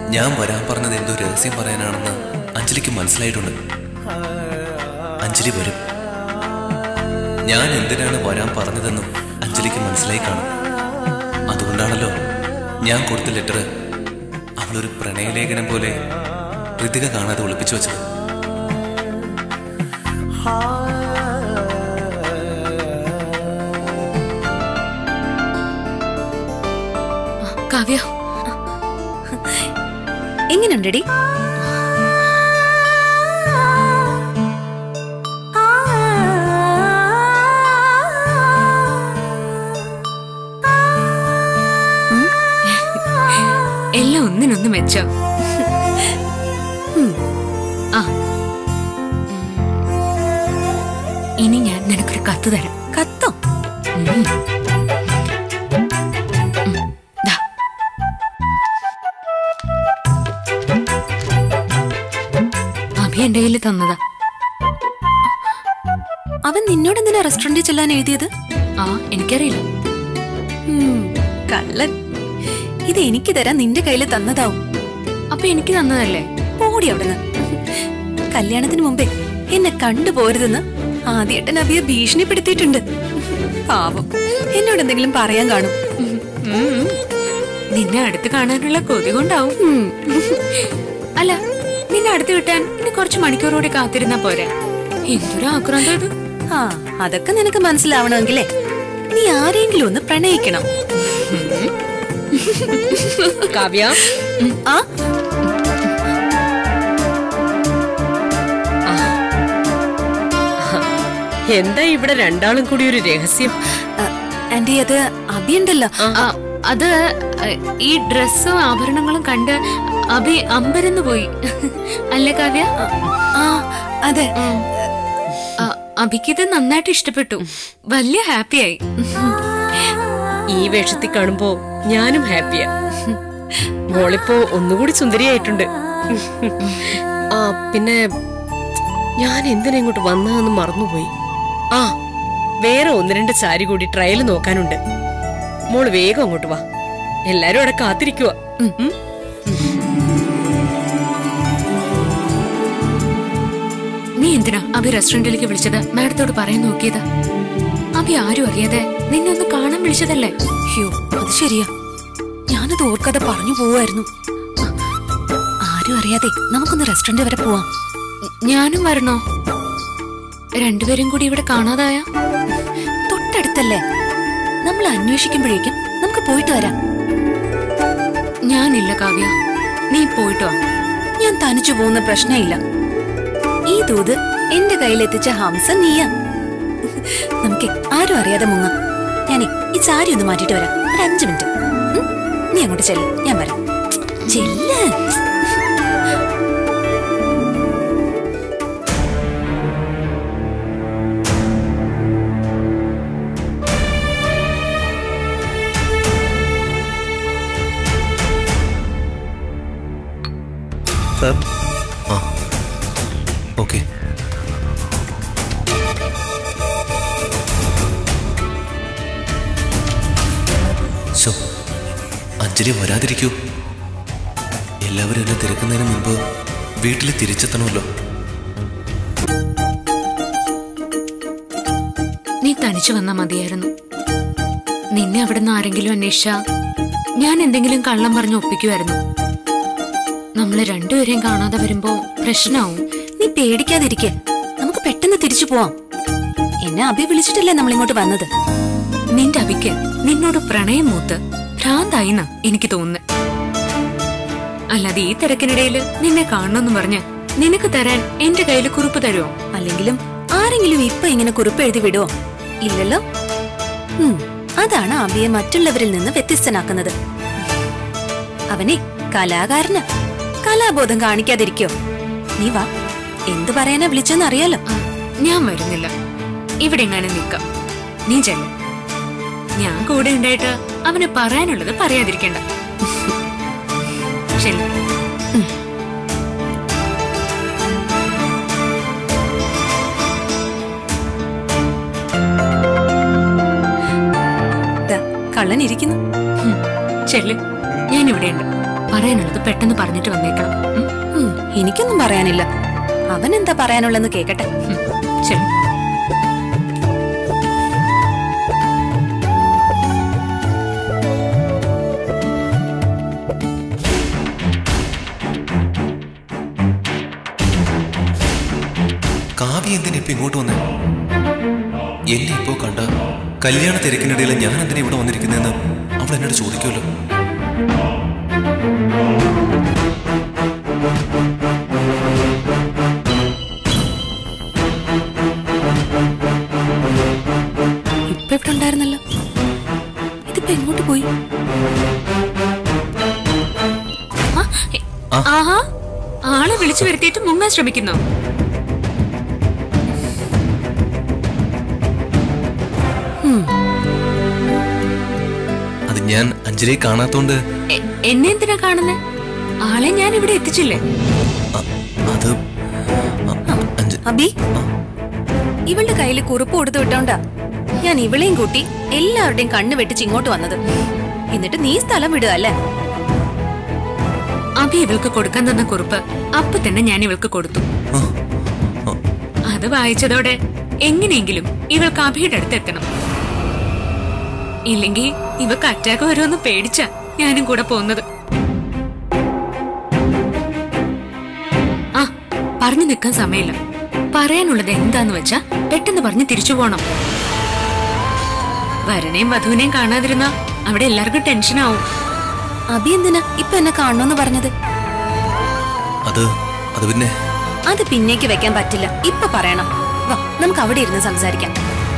ഞാൻ വരാൻ പറഞ്ഞത് എന്തോ രഹസ്യം പറയാനാണെന്ന് അഞ്ജലിക്ക് മനസ്സിലായിട്ടുണ്ട് അഞ്ജലി വരും ഞാൻ എന്തിനാണ് വരാൻ പറഞ്ഞതെന്നും അഞ്ജലിക്ക് മനസ്സിലായി കാണും അതുകൊണ്ടാണല്ലോ ഞാൻ കൊടുത്ത ലെറ്റർ അവളൊരു പ്രണയലേഖനം പോലെ ഋതിക കാണാതെ ഒളിപ്പിച്ചു വെച്ചത് കാവ്യ എങ്ങനെയുണ്ടടി എല്ലാം ഒന്നിനൊന്ന് മെച്ചം ഉം. ആ ഉം. ഇനി ഞാൻ നിനക്കൊരു കത്ത് തരാം കത്തോ ഉം. ഉം. ദാ. അഭി എന്റെ കയ്യിൽ തന്നതാ അവൻ നിന്നോട് എന്തിനാ റെസ്റ്റോറന്റിൽ ചെല്ലാൻ എഴുതിയത് ആ എനിക്കറിയില്ല ഉം, കള്ളൻ ഇത് എനിക്ക് തരാൻ നിന്റെ കയ്യിൽ തന്നതാവും അപ്പൊ എനിക്ക് തന്നതല്ലേ പോടി അവിടുന്ന് കല്യാണത്തിന് മുമ്പേ എന്നെ കണ്ടു പോരുതെന്ന് ആദ്യേട്ടൻ അഭിയെ ഭീഷണിപ്പെടുത്തിയിട്ടുണ്ട് പാവം എന്നോട് എന്തെങ്കിലും പറയാൻ കാണും ഉം. നിന്നെ അടുത്ത് കാണാനുള്ള കൊതി കൊണ്ടാവും ഉം. അല്ല നിന്നെ അടുത്ത് കിട്ടാൻ ഇനി കുറച്ച് മണിക്കൂറോടെ കാത്തിരുന്നാ പോരെ എന്തൊരു ആക്രാന്തം ഇത് ആ അതൊക്കെ നിനക്ക് മനസ്സിലാവണമെങ്കിലേ നീ ആരെങ്കിലും ഒന്ന് പ്രണയിക്കണം കാവ്യ ആ എന്താ ഇവിടെ രണ്ടാളും കൂടി ഒരു രഹസ്യം ആ, ആന്റി അത് അഭിയുണ്ടല്ലോ ആ, അത് അഹ്, ഈ ഡ്രസ്സും ആഭരണങ്ങളും കണ്ട് അഭി അമ്പരന്ന് പോയി അല്ലേ കാവ്യ ആ അതെ ഉം. ആ, അഭിക്കിത് നന്നായിട്ട് ഇഷ്ടപ്പെട്ടു വലിയ ഹാപ്പിയായി ഈ വേഷത്തിൽ കാണുമ്പോ ഞാനും ഹാപ്പിയാ മോളിപ്പോ ഒന്നുകൂടി സുന്ദരിയായിട്ടുണ്ട് ആ പിന്നെ ഞാൻ എന്തിനാ ഇങ്ങോട്ട് വന്നതെന്ന് മറന്നുപോയി ആ വേറെ ഒന്ന് രണ്ട് സാരി കൂടി ട്രയൽ നോക്കാനുണ്ട് മോള് വേഗം അങ്ങോട്ട് വാ എല്ലാരും അവിടെ കാത്തിരിക്കുക നീ എന്തിനാ അഭി റെസ്റ്റോറന്റിലേക്ക് വിളിച്ചത് മാഡത്തോട് പറയാൻ നോക്കിയത് അഭി ആരും അറിയാതെ നിന്നെ ഒന്ന് കാണാൻ വിളിച്ചതല്ലേ ഹ്യോ അത് ശരിയാ ഞാനത് ഓർക്കാതെ പറഞ്ഞു പോവായിരുന്നു ആരും അറിയാതെ നമുക്കൊന്ന് റെസ്റ്റോറന്റ് വരെ പോവാം ഞാനും വരണോ രണ്ടുപേരും കൂടി ഇവിടെ കാണാതായ തൊട്ടടുത്തല്ലേ നമ്മൾ അന്വേഷിക്കുമ്പോഴേക്കും നമുക്ക് പോയിട്ട് വരാം ഞാനില്ല കാവ്യ നീ പോയിട്ട് വാ ഞാൻ തനിച്ചു പോകുന്ന പ്രശ്നമില്ല ഈ ദൂത് എന്റെ കയ്യിലെത്തിച്ച ഹംസ നീയാ നമുക്ക് ആരും അറിയാതെ മുങ്ങാം ഞാനേ ഈ സാരി ഒന്ന് മാറ്റിട്ട് വരാം ഒരു അഞ്ചു മിനിറ്റ് ഉം? നീ അങ്ങോട്ട് ചെല്ല് ഞാൻ വരാം ചെല്ല് സാർ ആ ഓക്കെ ശോ അഞ്ജലി വരാതിരിക്കൂ എല്ലാവരും എന്നെ തിരക്കുന്നതിന് മുൻപ് വീട്ടിൽ തിരിച്ചെത്തണമല്ലോ നീ തനിച്ചു വന്നാ മതിയായിരുന്നു നിന്നെ അവിടുന്ന് ആരെങ്കിലും അന്വേഷിച്ചാ ഞാൻ എന്തെങ്കിലും കള്ളം പറഞ്ഞ് ഒപ്പിക്കുമായിരുന്നു നമ്മള് രണ്ടുപേരെയും കാണാതെ വരുമ്പോ പ്രശ്നമാവും നീ പേടിക്കാതിരിക്കെ നമുക്ക് പെട്ടെന്ന് തിരിച്ചു പോവാം എന്നെ അഭി വിളിച്ചിട്ടല്ലേ നമ്മൾ ഇങ്ങോട്ട് വന്നത് നിന്റെ അഭിക്ക് നിന്നോട് പ്രണയം മൂത്ത് ഭ്രാന്തായിന്നാ എനിക്ക് തോന്നുന്നത് അല്ലാതെ ഈ തിരക്കിനിടയില് നിന്നെ കാണണമെന്ന് പറഞ്ഞ് നിനക്ക് തരാൻ എന്റെ കയ്യിൽ കുറിപ്പ് തരുമോ അല്ലെങ്കിലും ആരെങ്കിലും ഇപ്പൊ ഇങ്ങനെ കുറിപ്പ് എഴുതി വിടുവോ ഇല്ലല്ലോ ഉം, അതാണ് അബിയെ മറ്റുള്ളവരിൽ നിന്ന് വ്യത്യസ്തനാക്കുന്നത് അവനെ കലാകാരന് കലാബോധം കാണിക്കാതിരിക്കോ നീ വാ എന്ത് പറയാനാ വിളിച്ചെന്ന് അറിയാലോ ആ, ഞാൻ വരുന്നില്ല ഇവിടെ എങ്ങനെ നിക്കാം നീ ചെല്ല ഞാൻ കൂടെ ഉണ്ടായിട്ട് അവന് പറയാനുള്ളത് പറയാതിരിക്കണ്ട ശരി ദാ, കള്ളൻ ഇരിക്കുന്നു ചെല്ല് ഞാൻ ഇവിടെ ഉണ്ട് പറയാനുള്ളത് പെട്ടെന്ന് പറഞ്ഞിട്ട് വന്നേക്കണം ഉം? ഉം, എനിക്കൊന്നും പറയാനില്ല അവൻ എന്താ പറയാനുള്ളെന്ന് കേക്കട്ടെ ഉം. ശരി കാവ്യ എന്തിനാ ഇപ്പൊ ഇങ്ങോട്ട് വന്നേ എന്നെ ഇപ്പോ കണ്ട കല്യാണ തിരക്കിനിടയിൽ ഞാൻ എന്തിനാ ഇവിടെ വന്നിരിക്കുന്നതെന്ന് അവൾ എന്നോട് ചോദിക്കുമല്ലോ ഇപ്പൊ ഇവിടെ ഉണ്ടായിരുന്നല്ലോ ഇതിപ്പോ എങ്ങോട്ട് പോയി ആ, എ- ആഹാ ആളെ വിളിച്ചു വരുത്തിയിട്ട് മുങ്ങാൻ ശ്രമിക്കുന്നോ അത് ഞാൻ അഞ്ജലിയെ കാണാത്തോണ്ട് എ- എന്നെ എന്തിനാ കാണുന്നേ ആളെ ഞാൻ ഇവിടെ എത്തിച്ചില്ലേ അ- അത് അ- അഞ്ജ- അബി ഇവളുടെ കയ്യിൽ കുറിപ്പ് കൊടുത്തു വിട്ടോണ്ടാ ഞാൻ ഇവളെയും കൂട്ടി എല്ലാവരുടെയും കണ്ണ് വെട്ടിച്ച് ഇങ്ങോട്ട് വന്നത് എന്നിട്ട് നീ സ്ഥലം വിടുക അല്ലേ അഭി ഇവൾക്ക് കൊടുക്കാൻ തന്ന കുറിപ്പ് അപ്പൊ തന്നെ ഞാൻ ഇവൾക്ക് കൊടുത്തു ആ, ആ, അത് വായിച്ചതോടെ എങ്ങനെയെങ്കിലും ഇവൾക്ക് അഭിയുടെ അടുത്ത് എത്തണം ഇല്ലെങ്കിൽ ഇവക്ക് അറ്റാക്ക് വരുമെന്ന് പേടിച്ച ഞാനും കൂടെ പോകുന്നത് ആ പറഞ്ഞു നിൽക്കാൻ സമയമില്ല പറയാനുള്ളത് എന്താന്ന് വെച്ചാ പെട്ടെന്ന് പറഞ്ഞ് തിരിച്ചു പോണം വരനെയും വധുവിനെയും കാണാതിരുന്ന അവിടെ എല്ലാവർക്കും ടെൻഷനാവും അബി എന്തിനാ ഇപ്പൊ എന്നെ കാണണമെന്ന് പറഞ്ഞത് അത് അത് പിന്നെ അത് പിന്നേക്ക് വെക്കാൻ പറ്റില്ല ഇപ്പൊ പറയണം വാ നമുക്ക് അവിടെ ഇരുന്ന് സംസാരിക്കാം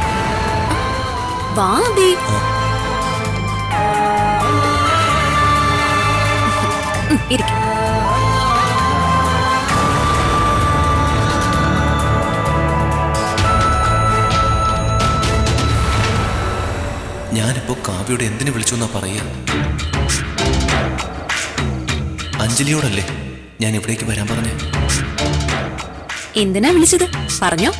വാ അബി ആ, ഉം, ഇരിക്ക് ഞാനിപ്പോ കാവ്യയോട് എന്തിനു വിളിച്ചു എന്നാ പറയുക അഞ്ജലിയോടല്ലേ ഞാൻ ഇവിടേക്ക് വരാൻ പറഞ്ഞേ എന്തിനാ വിളിച്ചത് പറഞ്ഞോ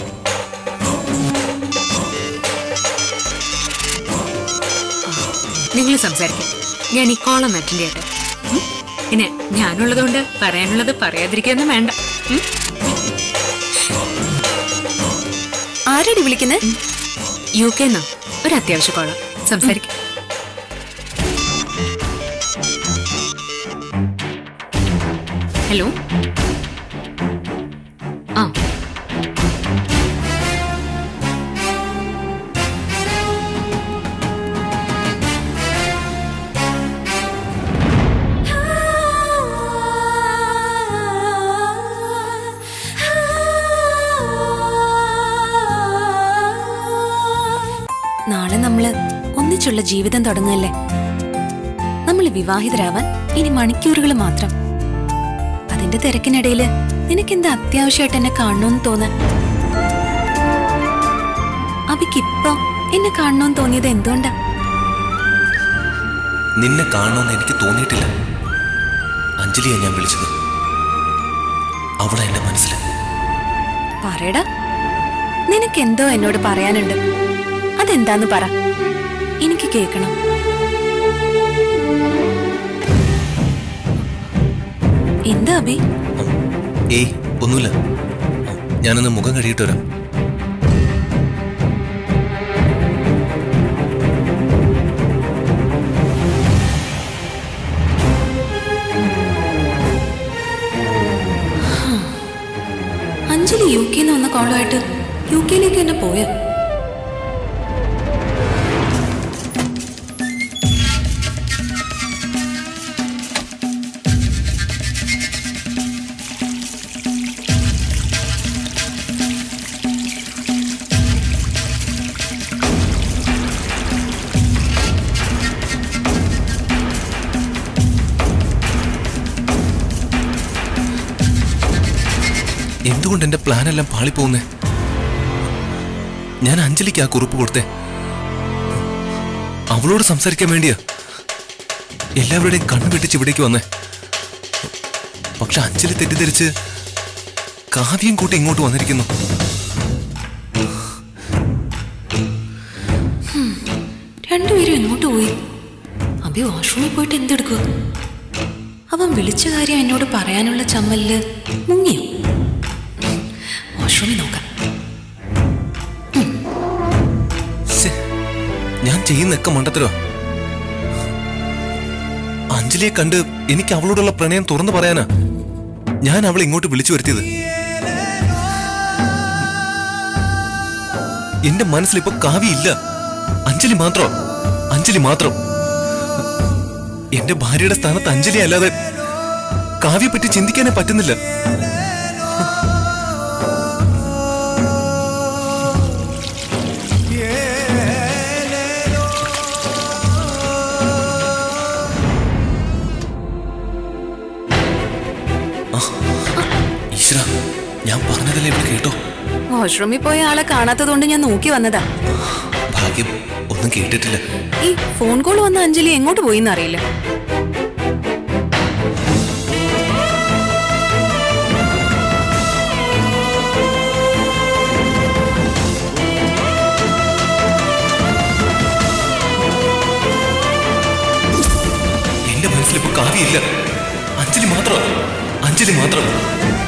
നിങ്ങൾ സംസാരിക്കും ഞാൻ ഈ കോളം അറ്റൻഡ് ചെയ്യട്ടെ ഉം? പിന്നെ ഞാനുള്ളതുകൊണ്ട് പറയാനുള്ളത് പറയാതിരിക്കൊന്നും വേണ്ട ഉം? ആരാടി വിളിക്കുന്നേ യു കെ എന്നാ ഒരു അത്യാവശ്യ കോളം സംസാരിക്കും ഹലോ ആ നാളെ നമ്മള് ഒന്നിച്ചുള്ള ജീവിതം തുടങ്ങല്ലേ നമ്മൾ വിവാഹിതരാവാൻ ഇനി മണിക്കൂറുകൾ മാത്രം അതിന്റെ തിരക്കിനിടയില് നിനക്കെന്താ അത്യാവശ്യമായിട്ട് എന്നെ കാണണമെന്ന് തോന്നാൻ അബിക്കിപ്പോ എന്നെ കാണണമെന്ന് തോന്നിയത് എന്തുകൊണ്ടാ നിന്നെ കാണണമെന്ന് എനിക്ക് തോന്നിയിട്ടില്ല അഞ്ജലിയാ ഞാൻ വിളിച്ചത് അവളെ എന്റെ മനസ്സിൽ പറയടാ നിനക്കെന്തോ എന്നോട് പറയാനുണ്ട് അതെന്താന്ന് പറ എനിക്ക് കേൾക്കണം എന്താ അബി ഏയ് ഒന്നുമില്ല ഞാനൊന്ന് മുഖം കഴുകിയിട്ട് വരാം അഞ്ജലി യു കെന്ന് വന്ന കോളുമായിട്ട് യു കെയിലേക്ക് തന്നെ പോയോ എന്തുകൊണ്ട് എന്റെ പ്ലാൻ എല്ലാം പാളിപ്പോകുന്നേ ഞാൻ അഞ്ജലിക്ക് ആ കുറിപ്പ് കൊടുത്തേ അവളോട് സംസാരിക്കാൻ വേണ്ടിയാ എല്ലാവരുടെയും കണ്ണു വെട്ടിച്ച് ഇവിടേക്ക് വന്നേ പക്ഷെ അഞ്ജലി തെറ്റിദ്ധരിച്ച് കാവ്യം കൂട്ടി ഇങ്ങോട്ട് വന്നിരിക്കുന്നു രണ്ടുപേരും എങ്ങോട്ട് പോയി അബി വാഷ്റൂമിൽ പോയിട്ട് എന്തെടുക്കുക അവൻ വിളിച്ച കാര്യം എന്നോട് പറയാനുള്ള ചമ്മലില് മുങ്ങിയോ വാഷ്റൂമിൽ നോക്കാം ശ്ശെ, ഞാൻ ചെയ്യുന്നൊക്കെ മണ്ടത്തരോ അഞ്ജലിയെ കണ്ട് എനിക്ക് അവളോടുള്ള പ്രണയം തുറന്നു പറയാനാ ഞാൻ അവളെ ഇങ്ങോട്ട് വിളിച്ചു വരുത്തിയത് എന്റെ മനസ്സിലിപ്പോ കാവ്യയില്ല അഞ്ജലി മാത്രം അഞ്ജലി മാത്രം എന്റെ ഭാര്യയുടെ സ്ഥാനത്ത് അഞ്ജലി അല്ലാതെ കാവ്യെ പറ്റി ചിന്തിക്കാനേ പറ്റുന്നില്ല ഈശ്വര ഞാൻ പറഞ്ഞതല്ലേ ഇവിടെ കേട്ടോ വാഷ്റൂമിൽ പോയ ആളെ കാണാത്തതുകൊണ്ട് ഞാൻ നോക്കി വന്നതാ ഭാഗ്യം ഒന്നും കേട്ടിട്ടില്ല ഈ ഫോൺ കോൾ വന്ന അഞ്ജലി എങ്ങോട്ട് പോയിന്ന് അറിയില്ല എന്റെ മനസ്സിലിപ്പോ കാവ്യയില്ല അഞ്ജലി മാത്രം അഞ്ജലി മാത്രം